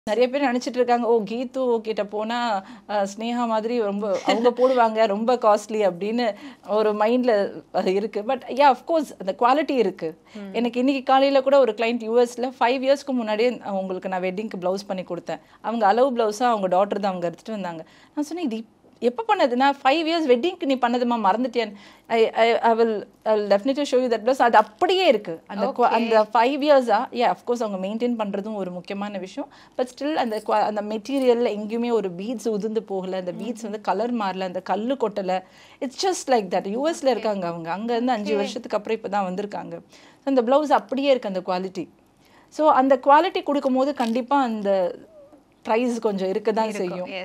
நிறைய பேர் நினைச்சிட்டு இருக்காங்க ஓ கீத்து கிட்ட போனா அஹ், ஸ்னேகா மாதிரி ரொம்ப அவங்க போடுவாங்க ரொம்ப காஸ்ட்லி அப்படின்னு ஒரு மைண்ட்ல இருக்கு பட் யா அஃப்கோர்ஸ் அந்த குவாலிட்டி இருக்கு எனக்கு இன்னைக்கு காலையில கூட ஒரு கிளைண்ட் யூஎஸ்ல ஃபைவ் இயர்ஸ்க்கு முன்னாடியே உங்களுக்கு நான் வெட்டிங்க்கு ப்ளவுஸ் பண்ணி கொடுத்தேன் அவங்க அளவு ப்ளவுஸா அவங்க டாட்டர் தான் அவங்க எடுத்துட்டு வந்தாங்க நான் சொன்னேன் இது எப்போ பண்ணதுன்னா ஃபைவ் இயர்ஸ் வெட்டிங்க்கு நீ பண்ணதுமா மறந்துட்டேன் I I will I will definitely show you that plus அது அப்படியே இருக்கு அந்த qua- அந்த ஃபைவ் இயர்ஸா ஏ அஃப்கோர்ஸ் அவங்க மெயின்டைன் பண்ணுறதும் ஒரு முக்கியமான விஷயம் பட் ஸ்டில் அந்த qua- அந்த மெட்டீரியலில் எங்கேயுமே ஒரு பீட்ஸ் உதிர்ந்து போகல அந்த பீட்ஸ் வந்து கலர் மாறல அந்த கல்லு கொட்டலை இட்ஸ் ஜஸ்ட் லைக் தட் யூஎஸ்ல இருக்காங்க அவங்க அங்க இருந்து அஞ்சு வருஷத்துக்கு அப்புறம் இப்போ தான் வந்திருக்காங்க So, அந்த ப்ளவுஸ் அப்படியே இருக்கு அந்த குவாலிட்டி ஸோ அந்த குவாலிட்டி கொடுக்கும்போது கண்டிப்பா அந்த ப்ரைஸ் கொஞ்சம் இருக்க தான் செய்யும்